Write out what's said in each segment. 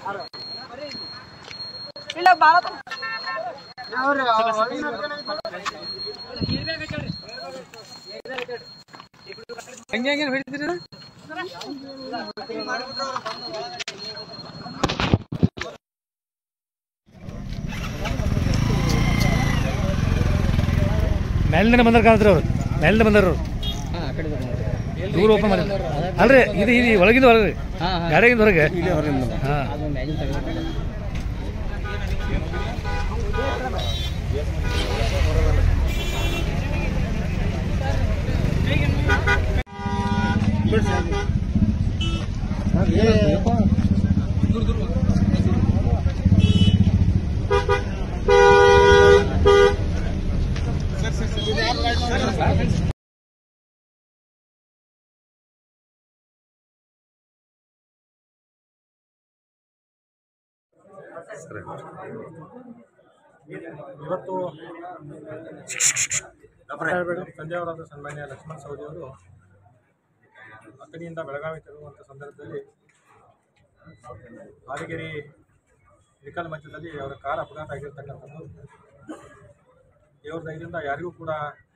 ಇಲ್ಲ ಭಾರತ ಹೆಂಗೆ ಹೆಂಗೆ ಹಿಡಿತೀರಿ ಇದು? ಮೇಲಿಂದ ಬಂದಾರ ಕಾಣ್ತಾರೆ ಅವ್ರು ಮೇಲಿಂದ ಬಂದಾರ ಅವ್ರು ದೂರ ಓಪನ್ ಮಾಡಿ ಅಲ್ರಿ ಇದು ಇದು ಒಳಗಿಂದ ಹೊರಗೆ ಗಾಡಿಗಿಂದ ಹೊರಗೆ ಹಾ ಇವತ್ತು ಸಂಜೆಯವರಾದ ಸನ್ಮಾನ್ಯ ಲಕ್ಷ್ಮಣ ಸವದಿ ಅವರು ಅಕ್ಕನಿಯಿಂದ ಬೆಳಗಾವಿ ತೆರಳುವಂಥ ಸಂದರ್ಭದಲ್ಲಿ ಹಾಲಿಗೆರೆ ಇಳಕಲ್ ಮಧ್ಯದಲ್ಲಿ ಅವರ ಕಾರ್ ಅಪಘಾತ ಆಗಿರ್ತಕ್ಕಂಥದ್ದು ದೇವ್ರ ದಯದಿಂದ ಯಾರಿಗೂ ಕೂಡ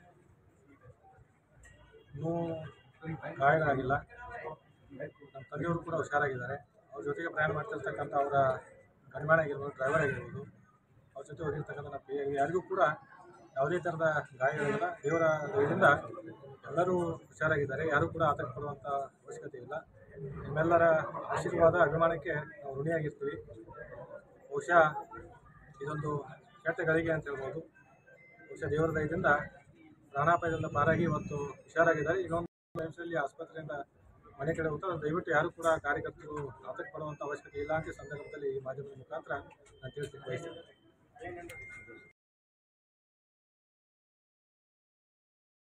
ನೋವು ಗಾಯಗಳಾಗಿಲ್ಲ ನಮ್ಮ ತಂದೆಯವರು ಕೂಡ ಹುಷಾರಾಗಿದ್ದಾರೆ ಅವ್ರ ಜೊತೆಗೆ ಪ್ರಯಾಣ ಮಾಡ್ತಿರ್ತಕ್ಕಂಥ ಅವರ ಗಣ್ಮಾಣ ಆಗಿರ್ಬೋದು ಡ್ರೈವರ್ ಆಗಿರ್ಬೋದು ಅವ್ರ ಜೊತೆ ಹೋಗಿರ್ತಕ್ಕಂಥ ನಮ್ಮ ಪಿ- ಯಾರಿಗೂ ಕೂಡ ಯಾವುದೇ ಥರದ ಗಾಯಗಳಿಲ್ಲ ದೇವರ ದಯದಿಂದ ಎಲ್ಲರೂ ಹುಷಾರಾಗಿದ್ದಾರೆ ಯಾರೂ ಕೂಡ ಆತಂಕ ಪಡುವಂಥ ಅವಶ್ಯಕತೆ ಇಲ್ಲ ನಿಮ್ಮೆಲ್ಲರ ಆಶೀರ್ವಾದ ಅಭಿಮಾನಕ್ಕೆ ನಾವು ಋಣಿಯಾಗಿರ್ತೀವಿ ಬಹುಶಃ ಇದೊಂದು ಕೆಟ್ಟ ಗಳಿಗೆ ಅಂತ ಹೇಳ್ಬೋದು ಬಹುಶಃ ದೇವರ ದಯದಿಂದ ಪ್ರಾಣಾಪಾಯದಿಂದ ಪಾರಾಗಿ ಇವತ್ತು ಹುಷಾರಾಗಿದ್ದಾರೆ ಇನ್ನೊಂದು ನಿಮಿಷದಲ್ಲಿ ಆಸ್ಪತ್ರೆಯಿಂದ ಮನೆ ಕಡೆ ಹೋಗ್ತಾರೆ ದಯವಿಟ್ಟು ಯಾರು ಕೂಡ ಕಾರ್ಯಕರ್ತರು ಆತಂಕ ಪಡುವಂಥ ಅವಶ್ಯಕತೆ ಇಲ್ಲ ಅಂತ ಈ ಸಂದರ್ಭದಲ್ಲಿ ಈ ಮಾಧ್ಯಮದ ಮುಖಾಂತರ ನಾನು ತಿಳಿಸ್ಲಿಕ್ಕೆ ಬಯಸ್ತೇನೆ